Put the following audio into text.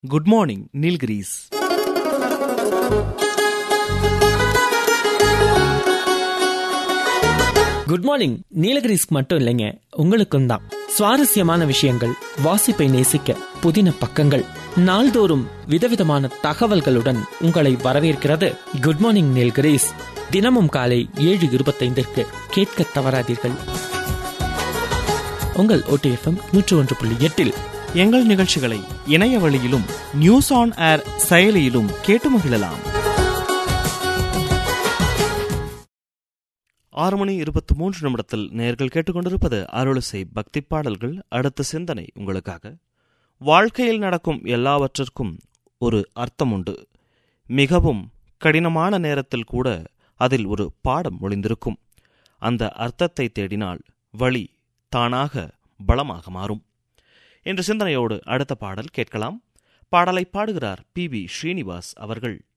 good morning Nilgiris good morning நீலகிரிஸ்க் மட்டும் இல்லைங்க உங்களுக்கும் தான் சுவாரஸ்யமான விஷயங்கள் வாசிப்பை நேசிக்க புதின பக்கங்கள் நாள்தோறும் விதவிதமான தகவல்களுடன் உங்களை வரவேற்கிறது குட் மார்னிங் நீலகிரிஸ் தினமும் காலை ஏழு இருபத்தைந்திற்கு கேட்க தவறாதீர்கள் உங்கள் ஓடிஎஃப்எம் நூற்று ஒன்று புள்ளி எட்டில் எங்கள் நிகழ்ச்சிகளை இணைய வழியிலும் நியூஸ் ஆன் ஏர் செயலியிலும் கேட்டு மகிழலாம் ஆறு மணி இருபத்தி மூன்று நிமிடத்தில் நேர்கள் கேட்டுக்கொண்டிருப்பது அருளிசை பக்தி பாடல்கள் அடுத்த சிந்தனை உங்களுக்காக வாழ்க்கையில் நடக்கும் எல்லாவற்றிற்கும் ஒரு அர்த்தம் உண்டு மிகவும் கடினமான நேரத்தில் கூட அதில் ஒரு பாடம் ஒளிந்திருக்கும் அந்த அர்த்தத்தை தேடினால் வழி தானாக பலமாக மாறும் என்ற சிந்தனையோடு அடுத்த பாடல் கேட்கலாம் பாடலை பாடுகிறார் பி வி ஸ்ரீனிவாஸ் அவர்கள்